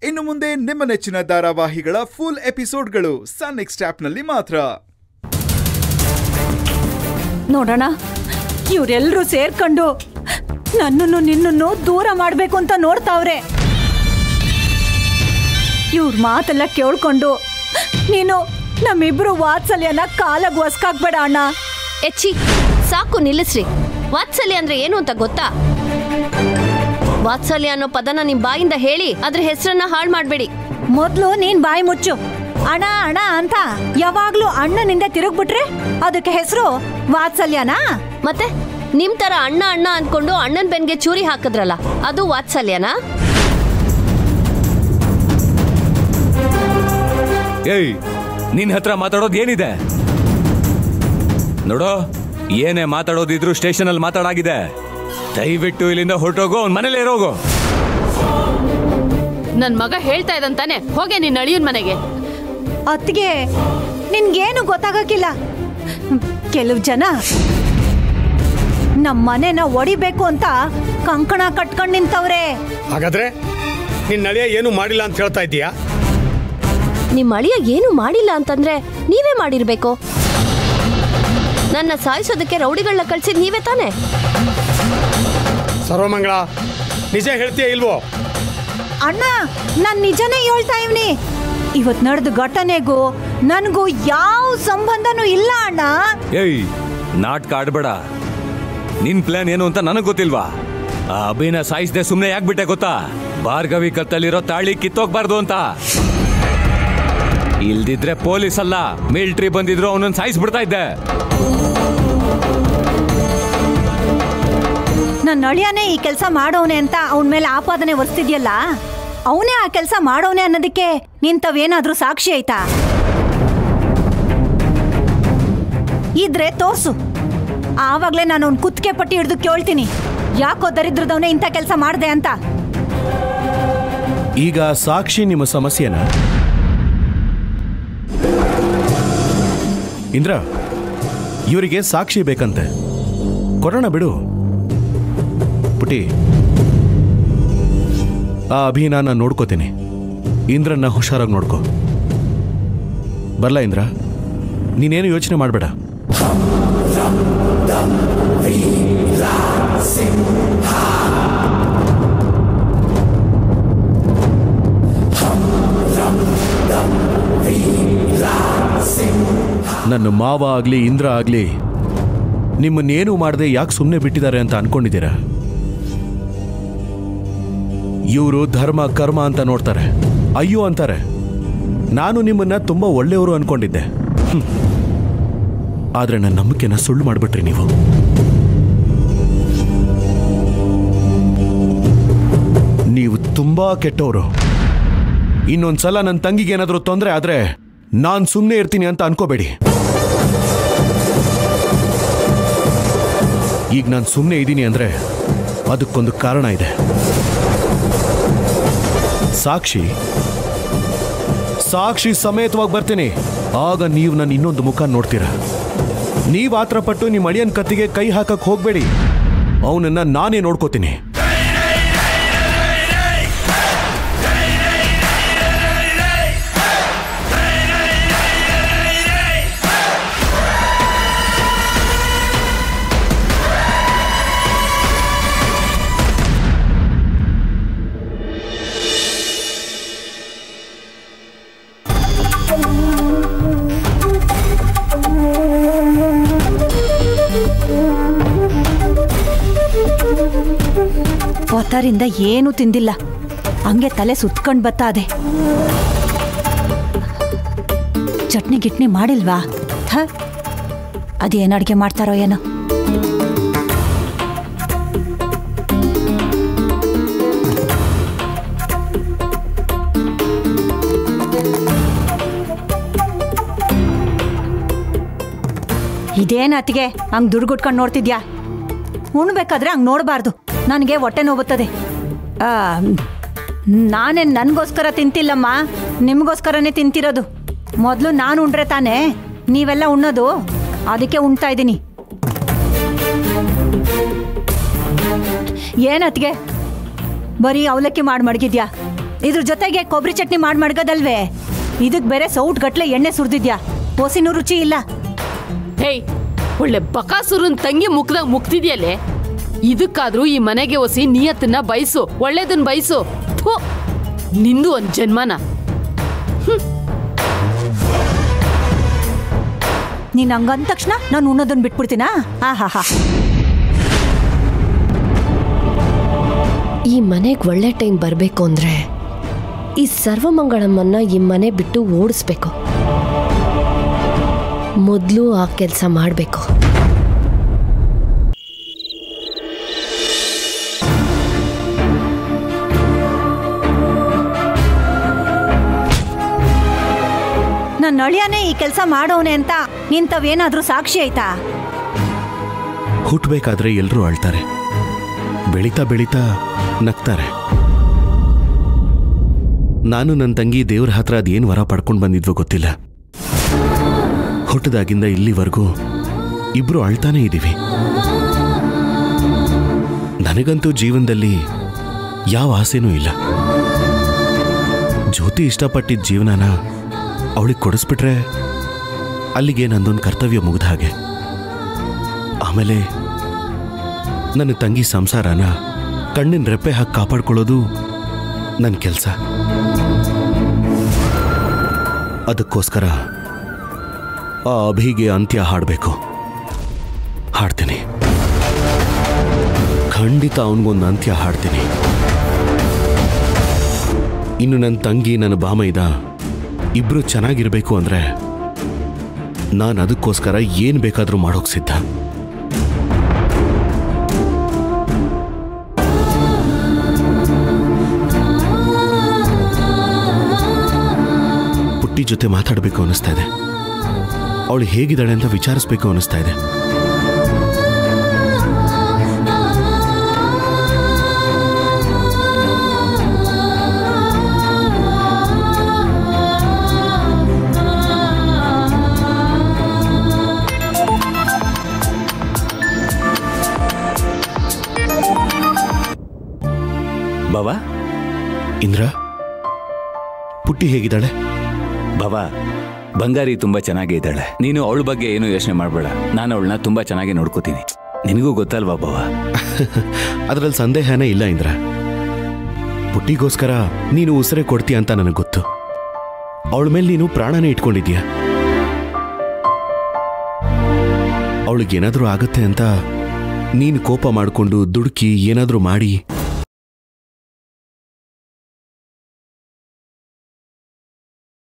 ಇನ್ನು ಮುಂದೆ ನಿಮ್ಮ ನೆಚ್ಚಿನ ಧಾರಾವಾಹಿಗಳ ಫುಲ್ ಎಪಿಸೋಡ್ಗಳು ಸನ್ ನೆಕ್ಸ್ಟ್ ಆಪ್ನಲ್ಲಿ ಮಾತ್ರ ನೋಡೋಣ ಇವರೆಲ್ಲರೂ ಸೇರ್ಕೊಂಡು ನನ್ನನ್ನು ನಿನ್ನನ್ನು ದೂರ ಮಾಡಬೇಕು ಅಂತ ನೋಡ್ತಾವ್ರೆ ಇವ್ರ ಮಾತೆಲ್ಲ ಕೇಳ್ಕೊಂಡು ನೀನು ನಮ್ಮಿಬ್ರು ವಾತ್ಸಲ್ಯನ ಕಾಲಾಗ ಒಸ್ಕಾಕ್ಬೇಡ ಅಣ್ಣ ಎಚ್ಚಿ ಸಾಕು ನಿಲ್ಲಿಸ್ರಿ ವಾತ್ಸಲ್ಯ ಅಂದ್ರೆ ಏನು ಅಂತ ಗೊತ್ತಾ ವಾತ್ಸಲ್ಯ ಅನ್ನೋ ಪದನ ನಿಮ್ ಬಾಯಿಂದ ಹೇಳಿ ಅದ್ರ ಹೆಸರನ್ನ ಹಾಳು ಮಾಡ್ಬೇಡಿ ಮೊದ್ಲು ನೀನ್ ಬಾಯಿ ಮುಚ್ಚು ಅಣ ಅಣ ಅಂತ ಯಾವಾಗ್ಲೂ ಅಣ್ಣನಿಂದ ತಿರುಗ್ಬಿಟ್ರೆ ಅದಕ್ಕೆ ಹೆಸರು ವಾತ್ಸಲ್ಯನಾ ಮತ್ತೆ ನಿಮ್ ತರ ಅಣ್ಣ ಅಣ್ಣ ಅನ್ಕೊಂಡು ಅಣ್ಣನ್ ಬೆನ್ಗೆ ಚೂರಿ ಹಾಕಿದ್ರಲ್ಲ ಅದು ವಾತ್ಸಲ್ಯನಾ ಏಯ್ ನಿನ್ ಹತ್ರ ಮಾತಾಡೋದು ಏನಿದೆ ನೋಡೋ ಏನೇ ಮಾತಾಡೋದಿದ್ರು ಸ್ಟೇಷನ್ ಅಲ್ಲಿ ಮಾತಾಡಾಗಿದೆ ದಯವಿಟ್ಟು ಇಲ್ಲಿಂದ ಹೊರಟೋಗು ಅವ್ನ ಮನೇಲಿ ಇರೋಗು ನನ್ ಮಗ ಹೇಳ್ತಾ ಇದ್ದಂತಾನೆ ಹೋಗೆ ನಿನ್ನ ಅಳಿಯನ್ ಮನೆಗೆ ಅತ್ತಿಗೆ ನಿನ್ಗೇನು ಗೊತ್ತಾಗಕ್ಕಿಲ್ಲ ಕೆಲವು ಜನ ನಮ್ಮ ಮನೆನ ಒಡಿಬೇಕು ಅಂತ ಕಂಕಣ ಕಟ್ಕೊಂಡ್ ನಿಂತವ್ರೆ ಹಾಗಾದ್ರೆ ನಿನ್ನ ನಳಿಯ ಏನು ಮಾಡಿಲ್ಲ ಅಂತ ಹೇಳ್ತಾ ಇದ್ದೀಯಾ ನಿಮ್ ಅಳಿಯ ಏನು ಮಾಡಿಲ್ಲ ಅಂತಂದ್ರೆ ನೀವೇ ಮಾಡಿರ್ಬೇಕು ನನ್ನ ಸಾಯಿಸೋದಕ್ಕೆ ರೌಡಿಗಳನ್ನ ಕಳ್ಸಿದ್ ನೀವೇ ತಾನೇ ಸರ್ವಮಂಗಳ ನಿಜ ಹೇಳ್ತೀಯ ಇಲ್ವೋ ಅಣ್ಣ ನಾನ್ ನಿಜನೇ ಹೇಳ್ತಾ ಇವ್ನಿ ಇವತ್ ನಡೆದ ಘಟನೆಗೂ ನನಗೂ ಯಾವ ಸಂಬಂಧನೂ ಇಲ್ಲ ಅಣ್ಣ ಏಯ್ ನಾಟಕ ಆಡ್ಬೇಡ ನಿನ್ ಪ್ಲಾನ್ ಏನು ಅಂತ ನನಗ್ ಗೊತ್ತಿಲ್ವಾ ಆ ಅಭಿನ ಸಾಯಿಸ್ದೆ ಸುಮ್ನೆ ಯಾಕ್ಬಿಟ್ಟೆ ಗೊತ್ತಾ ಭಾರ್ಗವಿ ಕತ್ತಲ್ಲಿರೋ ತಾಳಿ ಕಿತ್ತೋಗ್ಬಾರ್ದು ಅಂತ ಇಲ್ದಿದ್ರೆ ಪೊಲೀಸ್ ಅಲ್ಲ ಮಿಲ್ಟ್ರಿ ಬಂದಿದ್ರು ಅವನನ್ನ ಸಾಯಿಸ್ಬಿಡ್ತಾ ಇದ್ದೆ ನನ್ನ ಅಳಿಯನೇ ಈ ಕೆಲಸ ಮಾಡೋನೆ ಅಂತ ಅವನ ಮೇಲೆ ಆಪಾದನೆ ಹೊರಿಸ್ತಿದ್ಯಲ್ಲ ಅವನೇ ಆ ಕೆಲಸ ಮಾಡೋನೆ ಅನ್ನೋದಕ್ಕೆ ನಿಂತವೇನಾದ್ರೂ ಸಾಕ್ಷಿ ಆಯ್ತಾ ಇದ್ರೆ ತೋರ್ಸು ಆವಾಗ್ಲೇ ನಾನು ಅವ್ನ ಕುತ್ತಿಗೆ ಪಟ್ಟಿ ಹಿಡಿದು ಕೇಳ್ತೀನಿ ಯಾಕೋ ದರಿದ್ರದವನೇ ಇಂಥ ಕೆಲಸ ಮಾಡ್ದೆ ಅಂತ ಈಗ ಸಾಕ್ಷಿ ನಿಮ್ಮ ಸಮಸ್ಯೆನ ಇಂದ್ರ ಇವರಿಗೆ ಸಾಕ್ಷಿ ಬೇಕಂತೆ ಕೊಡೋಣ ಬಿಡು ಪುಟಿ ಆ ಅಭಿನ ನಾನು ನೋಡ್ಕೋತೀನಿ ಇಂದ್ರನ್ನ ಹುಷಾರಾಗಿ ನೋಡ್ಕೋ ಬರ್ಲಾ ಇಂದ್ರ ನೀನೇನು ಯೋಚನೆ ಮಾಡಬೇಡ ನನ್ನ ಮಾವ ಆಗ್ಲಿ ಇಂದ್ರ ಆಗ್ಲಿ ನಿಮ್ಮನ್ನೇನು ಮಾಡದೆ ಯಾಕೆ ಸುಮ್ಮನೆ ಬಿಟ್ಟಿದ್ದಾರೆ ಅಂತ ಅನ್ಕೊಂಡಿದ್ದೀರಾ ಇವರು ಧರ್ಮ ಕರ್ಮ ಅಂತ ನೋಡ್ತಾರೆ ಅಯ್ಯೋ ಅಂತಾರೆ ನಾನು ನಿಮ್ಮನ್ನ ತುಂಬಾ ಒಳ್ಳೆಯವರು ಅನ್ಕೊಂಡಿದ್ದೆ ಹ್ಮ್. ಆದ್ರೆ ನನ್ನ ನಂಬಿಕೆನ ಸುಳ್ಳು ಮಾಡ್ಬಿಟ್ರಿ ನೀವು ನೀವು ತುಂಬಾ ಕೆಟ್ಟವರು ಇನ್ನೊಂದ್ಸಲ ನನ್ನ ತಂಗಿಗೆ ಏನಾದರೂ ತೊಂದರೆ ಆದ್ರೆ ನಾನ್ ಸುಮ್ಮನೆ ಇರ್ತೀನಿ ಅಂತ ಅನ್ಕೋಬೇಡಿ ಈಗ ನಾನು ಸುಮ್ಮನೆ ಇದ್ದೀನಿ ಅಂದ್ರೆ ಅದಕ್ಕೊಂದು ಕಾರಣ ಇದೆ ಸಾಕ್ಷಿ ಸಾಕ್ಷಿ ಸಮೇತವಾಗಿ ಬರ್ತೀನಿ ಆಗ ನೀವು ನನ್ನ ಇನ್ನೊಂದು ಮುಖ ನೋಡ್ತೀರಾ ನೀವು ಆತರ ಪಟ್ಟು ನಿಮ್ಮ ಅಳಿಯನ್ ಕತ್ತಿಗೆ ಕೈ ಹಾಕಕ್ ಹೋಗ್ಬೇಡಿ ಅವನನ್ನ ನಾನೇ ನೋಡ್ಕೋತೀನಿ ಹೊತ್ತರಿಂದ ಏನೂ ತಿಂದಿಲ್ಲ ಹಂಗೆ ತಲೆ ಸುತ್ಕೊಂಡ್ ಬತ್ತಾದೆ ಚಟ್ನಿ ಗಿಟ್ನಿ ಮಾಡಿಲ್ವಾ ಹ ಅದೇನು ಅಡುಗೆ ಮಾಡ್ತಾರೋ ಏನೋ ಇದೇನ್ ಅತ್ತಿಗೆ ಹಂಗ್ ದುಡ್ಗುಟ್ಕೊಂಡು ನೋಡ್ತಿದ್ಯಾ ಉಣ್ಬೇಕಾದ್ರೆ ಹಂಗ್ ನೋಡಬಾರ್ದು ನನಗೆ ಹೊಟ್ಟೆ ನೋವುತ್ತದೆ ಆ, ನಾನೇನ್ ನನಗೋಸ್ಕರ ತಿಂತಿಲ್ಲಮ್ಮ ನಿಮಗೋಸ್ಕರನೇ ತಿಂತಿರೋದು ಮೊದಲು ನಾನು ಉಂಡ್ರೆ ತಾನೇ ನೀವೆಲ್ಲ ಉಣ್ಣೋದು ಅದಕ್ಕೆ ಉಣ್ತಾ ಇದ್ದೀನಿ ಏನತ್ಗೆ ಬರೀ ಅವಲಕ್ಕಿ ಮಾಡಿ ಮಡಗಿದ್ಯಾ ಇದ್ರ ಜೊತೆಗೆ ಕೊಬ್ಬರಿ ಚಟ್ನಿ ಮಾಡಿ ಮಡ್ಗದಲ್ವೇ ಇದಕ್ ಬೇರೆ ಸೌಟ್ ಗಟ್ಲೆ ಎಣ್ಣೆ ಸುರಿದಿದ್ಯಾ ಓಸಿನೂ ರುಚಿ ಇಲ್ಲ ಹೇಯ್ ಒಳ್ಳೆ ಬಕಾಸುರನ್ ತಂಗಿ ಮುಖದಾಗ ಮುಕ್ತಿದ್ಯಲ್ಲೇ ಇದಕ್ಕಾದ್ರೂ ಈ ಮನೆಗೆ ಒಸಿ ನಿಯತ್ತನ್ನ ಬಯಸು ಒಳ್ಳೇದನ್ ಬಯಸು ಥು, ನಿಂದು ಒಂದ್ ಜನ್ಮನ ನೀನ್ ಹಂಗಂದ ತಕ್ಷಣ ನಾನು ಉಣ್ಣೋದನ್ನ ಬಿಟ್ಬಿಡ್ತೀನಾ ಆಹಾ ಹಾ ಈ ಮನೆಗೆ ಒಳ್ಳೆ ಟೈಮ್ ಬರಬೇಕು ಅಂದ್ರೆ ಈ ಸರ್ವಮಂಗಳಮ್ಮನ್ನ ಈ ಮನೆ ಬಿಟ್ಟು ಓಡಿಸ್ಬೇಕು ಮೊದಲು ಆ ಕೆಲಸ ಮಾಡಬೇಕು ನನ್ನ ಅಳಿಯನೇ ಈ ಕೆಲಸ ಮಾಡೋನೆ ಅಂತ ಇಂಥವೇನಾದ್ರೂ ಸಾಕ್ಷಿ ಆಯ್ತಾ ಹುಟ್ಟಬೇಕಾದ್ರೆ ಎಲ್ಲರೂ ಅಳ್ತಾರೆ ಬೆಳೀತಾ ಬೆಳೀತಾ ನಗ್ತಾರೆ ನಾನು ನನ್ನ ತಂಗಿ ದೇವ್ರ ಹತ್ರ ಅದೇನು ವರ ಪಡ್ಕೊಂಡು ಬಂದಿದ್ವೋ ಗೊತ್ತಿಲ್ಲ ಹುಟ್ಟದಾಗಿಂದ ಇಲ್ಲಿವರೆಗೂ ಇಬ್ರು ಅಳ್ತಾನೇ ಇದ್ದೀವಿ ನನಗಂತೂ ಜೀವನದಲ್ಲಿ ಯಾವ ಆಸೆನೂ ಇಲ್ಲ ಜ್ಯೋತಿ ಇಷ್ಟಪಟ್ಟಿದ್ದ ಜೀವನನ ಅವಳಿಗೆ ಕೊಡಿಸ್ಬಿಟ್ರೆ ಅಲ್ಲಿಗೆ ನಂದೊಂದು ಕರ್ತವ್ಯ ಮುಗಿದ ಹಾಗೆ ಆಮೇಲೆ ನನ್ನ ತಂಗಿ ಸಂಸಾರನ ಕಣ್ಣಿನ ರೆಪ್ಪೆ ಹಾಕಿ ಕಾಪಾಡ್ಕೊಳ್ಳೋದು ನನ್ನ ಕೆಲಸ ಅದಕ್ಕೋಸ್ಕರ ಆ ಅಭಿಗೆ ಅಂತ್ಯ ಹಾಡಬೇಕು ಹಾಡ್ತೀನಿ ಖಂಡಿತ ಅವನಿಗೊಂದು ಅಂತ್ಯ ಹಾಡ್ತೀನಿ ಇನ್ನು ನನ್ನ ತಂಗಿ ನನ್ನ ಬಾಮೈದ ಇಬ್ರು ಚೆನ್ನಾಗಿರ್ಬೇಕು ಅಂದ್ರೆ ನಾನು ಅದಕ್ಕೋಸ್ಕರ ಏನು ಬೇಕಾದರೂ ಮಾಡೋಕ್ ಸಿದ್ಧ ಪುಟ್ಟಿ ಜೊತೆ ಮಾತಾಡಬೇಕು ಅನ್ನಿಸ್ತಾ ಇದೆ ಅವಳು ಹೇಗಿದ್ದಾಳೆ ಅಂತ ವಿಚಾರಿಸ್ಬೇಕು ಅನ್ನಿಸ್ತಾ ಇದೆ ಬಾವಾ ಇಂದ್ರ ಪುಟ್ಟಿ ಹೇಗಿದ್ದಾಳೆ ಬಾವಾ ಬಂಗಾರಿ ತುಂಬಾ ಚೆನ್ನಾಗೇ ಇದ್ದಾಳೆ ನೀನು ಅವಳ ಬಗ್ಗೆ ಏನು ಯೋಚನೆ ಮಾಡಬೇಡ ನಾನು ಅವಳನ್ನ ತುಂಬಾ ಚೆನ್ನಾಗಿ ನೋಡ್ಕೋತೀನಿ ನಿನಗೂ ಗೊತ್ತಲ್ವಾ ಬಾವಾ ಅದರಲ್ಲಿ ಸಂದೇಹನೇ ಇಲ್ಲ ಇಂದ್ರ ಪುಟ್ಟಿಗೋಸ್ಕರ ನೀನು ಉಸಿರೆ ಕೊಡ್ತೀಯ ಅಂತ ನನಗೆ ಗೊತ್ತು ಅವಳ ಮೇಲೆ ನೀನು ಪ್ರಾಣನೇ ಇಟ್ಕೊಂಡಿದ್ಯಾ ಅವಳಿಗೇನಾದ್ರೂ ಆಗತ್ತೆ ಅಂತ ನೀನು ಕೋಪ ಮಾಡಿಕೊಂಡು ದುಡುಕಿ ಏನಾದ್ರೂ ಮಾಡಿ